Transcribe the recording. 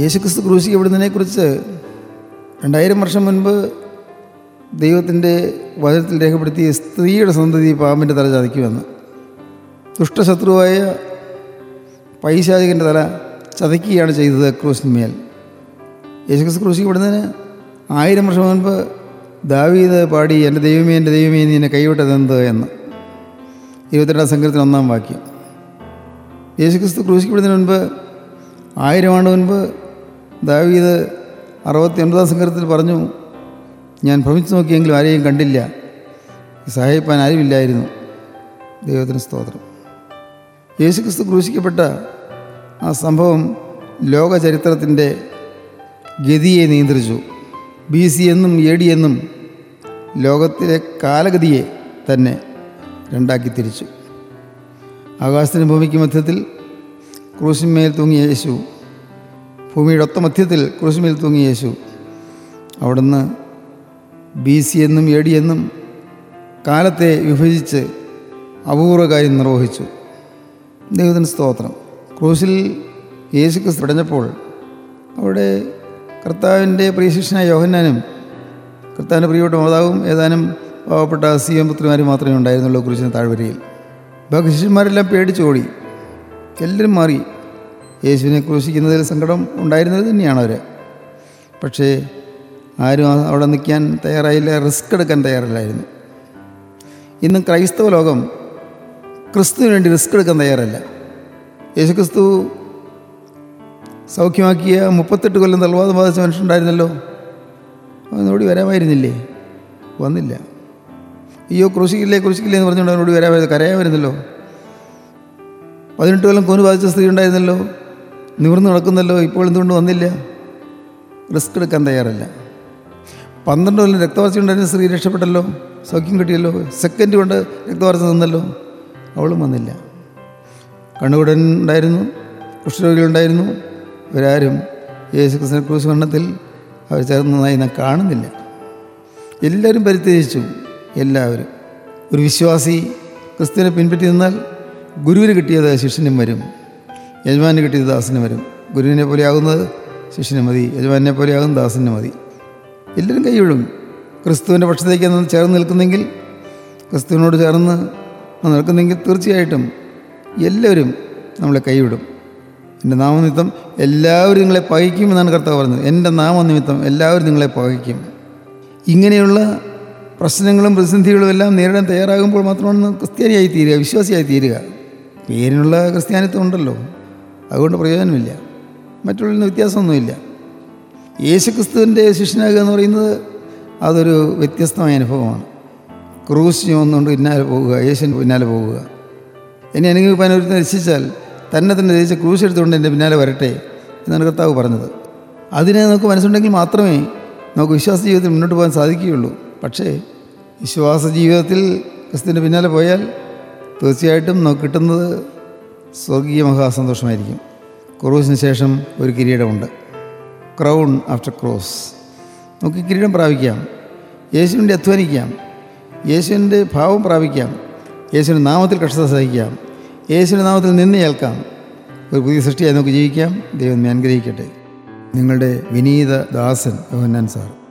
യേശുക്രിസ്തു ക്രൂശിക്കപ്പെടുന്നതിനെക്കുറിച്ച് രണ്ടായിരം വർഷം മുൻപ് ദൈവത്തിൻ്റെ വചനത്തിൽ രേഖപ്പെടുത്തിയ സ്ത്രീയുടെ സന്തതി പാമ്പിൻ്റെ തല ചതയ്ക്കുമെന്ന് ദുഷ്ടശത്രുവായ പൈശാചികൻ്റെ തല ചതയ്ക്കുകയാണ് ചെയ്തത് ക്രൂശിന്മേൽ യേശുക്രിസ്തു ക്രൂശിക്കപ്പെടുന്നതിന് ആയിരം വർഷം മുൻപ് ദാവീദ് പാടി എൻ്റെ ദൈവമേ എൻ്റെ ദൈവമേ നീ എന്നെ കൈവിട്ടതെന്ത് എന്ന് ഇരുപത്തിരണ്ടാം സംഘത്തിന് ഒന്നാം വാക്യം യേശുക്രിസ്തു ക്രൂശിക്കപ്പെടുന്നതിന് മുൻപ് ആയിരം ആണ്ട് മുൻപ് ദാവീദ് അറുപത്തി ഒൻപതാം സംഘത്തിൽ പറഞ്ഞു ഞാൻ ഭ്രമിച്ചു നോക്കിയെങ്കിലും ആരെയും കണ്ടില്ല സഹായിപ്പാൻ ആരുമില്ലായിരുന്നു ദൈവത്തിന് സ്തോത്രം യേശുക്രിസ്തു ക്രൂശിക്കപ്പെട്ട ആ സംഭവം ലോക ചരിത്രത്തിൻ്റെ ഗതിയെ നിയന്ത്രിച്ചു ബി സി എന്നും എ ഡി എന്നും ലോകത്തിലെ കാലഗതിയെ തന്നെ രണ്ടാക്കി തിരിച്ചു ആകാശത്തിന് ഭൂമിക്ക് മധ്യത്തിൽ ക്രൂശിന്മേൽ തൂങ്ങിയ യേശു ഭൂമിയുടെ ഒത്ത മധ്യത്തിൽ ക്രൂശിന്മേൽ തൂങ്ങിയ യേശു അവിടുന്ന് ബി സി എന്നും എ ഡി എന്നും കാലത്തെ വിഭജിച്ച് അപൂർവ കാര്യം നിർവഹിച്ചു ദൈവത്തിന് സ്തോത്രം ക്രൂശിൽ യേശു ക്രിസ്തു അടഞ്ഞപ്പോൾ അവിടെ കർത്താവിൻ്റെ പ്രിയശിഷ്യനായ യോഹന്നാനും കർത്താവിൻ്റെ പ്രിയപ്പെട്ട മാതാവും ഏതാനും പാവപ്പെട്ട സിയം പുത്രിമാരും മാത്രമേ ഉണ്ടായിരുന്നുള്ളൂ കുരിശിന് താഴ്വരയിൽ ബാക്കി ശിഷ്യന്മാരെല്ലാം പേടിച്ചോടി എല്ലാവരും മാറി യേശുവിനെ ക്രൂശിക്കുന്നതിൽ സങ്കടം ഉണ്ടായിരുന്നത് തന്നെയാണ് അവർ പക്ഷേ ആരും അവിടെ നിൽക്കാൻ തയ്യാറായില്ല റിസ്ക് എടുക്കാൻ തയ്യാറല്ലായിരുന്നു ഇന്നും ക്രൈസ്തവ ലോകം ക്രിസ്തുവിന് വേണ്ടി റിസ്ക് എടുക്കാൻ തയ്യാറല്ല യേശുക്രിസ്തു സൗഖ്യമാക്കിയ മുപ്പത്തെട്ട് കൊല്ലം തൽവാദം ബാധിച്ച മനുഷ്യനുണ്ടായിരുന്നല്ലോ അവനോടി വരാമായിരുന്നില്ലേ വന്നില്ല അയ്യോ ക്രൂശിക്കില്ലേ ക്രൂശിക്കില്ലേ എന്ന് പറഞ്ഞുകൊണ്ട് അവനോട് വരാമായിരുന്നു കരയാമായിരുന്നല്ലോ പതിനെട്ട് കൊല്ലം കോന് ബാധിച്ച സ്ത്രീ ഉണ്ടായിരുന്നല്ലോ നിവർന്ന് നടക്കുന്നല്ലോ ഇപ്പോൾ എന്തുകൊണ്ട് വന്നില്ല റിസ്ക് എടുക്കാൻ തയ്യാറല്ല പന്ത്രണ്ട് കൊല്ലം രക്തവാസി ഉണ്ടായിരുന്ന സ്ത്രീ രക്ഷപ്പെട്ടല്ലോ സൗഖ്യം കിട്ടിയല്ലോ സെക്കൻഡ് കൊണ്ട് രക്തവാർച്ച നിന്നല്ലോ അവളും വന്നില്ല കണ്ണുകുടൻ ഉണ്ടായിരുന്നു കുഷ്ഠരോഗികളുണ്ടായിരുന്നു ഇവരാരും യേശു ക്രിസ്തു ക്രൂസ് മരണത്തിൽ അവർ ചേർന്നതായി നാം കാണുന്നില്ല എല്ലാവരും പരിത്യജിച്ചു എല്ലാവരും ഒരു വിശ്വാസി ക്രിസ്തുവിനെ പിൻപറ്റി നിന്നാൽ ഗുരുവിന് കിട്ടിയത് ശിഷ്യനും വരും യജമാന് കിട്ടിയത് ദാസന് വരും ഗുരുവിനെ പോലെയാകുന്നത് ശിഷ്യന് മതി യജമാനെ പോലെയാകും ദാസന് മതി എല്ലാവരും കൈവിടും ക്രിസ്തുവിൻ്റെ പക്ഷത്തേക്ക് നിന്ന് ചേർന്ന് നിൽക്കുന്നെങ്കിൽ ക്രിസ്തുവിനോട് ചേർന്ന് നിൽക്കുന്നെങ്കിൽ തീർച്ചയായിട്ടും എല്ലാവരും നമ്മളെ കൈവിടും എൻ്റെ നാമനിമിത്തം എല്ലാവരും നിങ്ങളെ പകയ്ക്കും എന്നാണ് കർത്താവ് പറഞ്ഞത് എൻ്റെ നാമനിമിത്തം എല്ലാവരും നിങ്ങളെ പകയ്ക്കും ഇങ്ങനെയുള്ള പ്രശ്നങ്ങളും പ്രതിസന്ധികളും എല്ലാം നേരിടാൻ തയ്യാറാകുമ്പോൾ മാത്രമാണ് ക്രിസ്ത്യാനിയായി തീരുക വിശ്വാസിയായി തീരുക പേരിനുള്ള ക്രിസ്ത്യാനിത്വം ഉണ്ടല്ലോ അതുകൊണ്ട് പ്രയോജനമില്ല മറ്റുള്ള വ്യത്യാസമൊന്നുമില്ല യേശുക്രിസ്തുവിൻ്റെ ശിഷ്യനാകുക എന്ന് പറയുന്നത് അതൊരു വ്യത്യസ്തമായ അനുഭവമാണ് ക്രൂശ് ചുമന്നുകൊണ്ട് പിന്നാലെ പോകുക യേശുവിന് പിന്നാലെ പോകുക എന്നെ അനുഭവിപ്പാൻ ഒരു രക്ഷിച്ചാൽ തന്നെ തന്നെ രചിച്ച ക്രൂശ് എടുത്തുകൊണ്ട് എൻ്റെ പിന്നാലെ വരട്ടെ എന്നാണ് കർത്താവ് പറഞ്ഞത് അതിനെ നമുക്ക് മനസ്സുണ്ടെങ്കിൽ മാത്രമേ നമുക്ക് വിശ്വാസ ജീവിതത്തിൽ മുന്നോട്ട് പോകാൻ സാധിക്കുകയുള്ളൂ പക്ഷേ വിശ്വാസ ജീവിതത്തിൽ ക്രിസ്തുവിൻ്റെ പിന്നാലെ പോയാൽ തീർച്ചയായിട്ടും നമുക്ക് കിട്ടുന്നത് സ്വർഗീയ മഹാസന്തോഷമായിരിക്കും ക്രൂസിന് ശേഷം ഒരു കിരീടമുണ്ട് ക്രൗൺ ആഫ്റ്റർ ക്രോസ് നമുക്ക് ഈ കിരീടം പ്രാപിക്കാം യേശുവിൻ്റെ അധ്വാനിക്കാം യേശുവിൻ്റെ ഭാവം പ്രാപിക്കാം യേശുവിൻ്റെ നാമത്തിൽ കഷ്ടത സഹിക്കാം യേശുവിൻ്റെ നാമത്തിൽ നിന്ന് ഏൽക്കാം ഒരു പുതിയ സൃഷ്ടിയായി നമുക്ക് ജീവിക്കാം ദൈവം അനുഗ്രഹിക്കട്ടെ നിങ്ങളുടെ വിനീത ദാസൻ യോഹന്നാൻ സാർ